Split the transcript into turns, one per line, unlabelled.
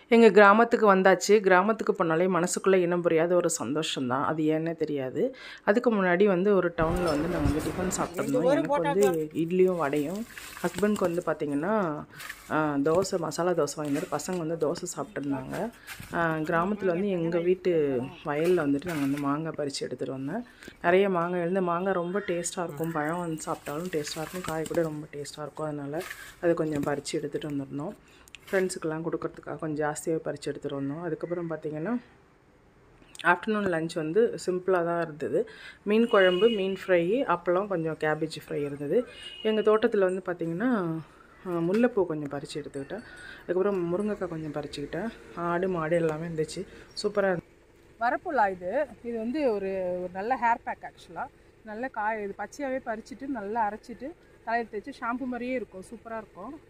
எங்கள் கிராமத்துக்கு வந்தாச்சு கிராமத்துக்கு போனாலே மனசுக்குள்ளே இனம் புரியாத ஒரு சந்தோஷம்தான் அது ஏன்னே தெரியாது அதுக்கு முன்னாடி வந்து ஒரு டவுனில் வந்து நாங்கள் வந்து டிஃபன் சாப்பிட்ருந்தோம் எனக்கு வந்து இட்லியும் வடையும் ஹஸ்பண்ட்க்கு வந்து பார்த்திங்கன்னா ஆஹ், தோசை மசாலா தோசை வாங்கிட்டு பசங்க வந்து தோசை சாப்பிட்ருந்தாங்க கிராமத்தில் வந்து எங்கள் வீட்டு வயலில் வந்துட்டு நாங்கள் வந்து மாங்காய் பறித்து எடுத்துகிட்டு வந்தேன் நிறைய மாங்காய் இருந்து மாங்காய் ரொம்ப டேஸ்ட்டாக இருக்கும் பழம் வந்து சாப்பிட்டாலும் டேஸ்ட்டாக இருக்கும் காய் கூட ரொம்ப டேஸ்ட்டாக இருக்கும் அதனால் அது கொஞ்சம் பறித்து எடுத்துகிட்டு வந்திருந்தோம் ஃப்ரெண்ட்ஸுக்கெல்லாம் கொடுக்கறதுக்காக கொஞ்சம் ஜாஸ்தியாகவே பறித்து எடுத்துகிட்டு வந்தோம் அதுக்கப்புறம் பார்த்திங்கன்னா ஆஃப்டர்நூன் லஞ்ச் வந்து சிம்பிளாக தான் இருந்தது மீன் குழம்பு மீன் ஃப்ரை அப்பளம் கொஞ்சம் கேபேஜ் ஃப்ரை இருந்தது எங்கள் தோட்டத்தில் வந்து பார்த்திங்கன்னா ஆஹ், முல்லைப்பூ கொஞ்சம் பறித்து எடுத்துக்கிட்டேன் அதுக்கப்புறம் முருங்கைக்காய் கொஞ்சம் பறிச்சுக்கிட்டேன் ஆடு மாடு எல்லாமே இருந்துச்சு சூப்பராக இருந்துச்சு
வரப்புலா இது இது வந்து ஒரு ஒரு நல்ல ஹேர் பேக் ஆக்சுவலாக நல்ல காய் இது பச்சையாகவே பறிச்சுட்டு நல்லா அரைச்சிட்டு தலையில் தேய்ச்சி ஷாம்பு மாதிரியே இருக்கும் சூப்பராக இருக்கும்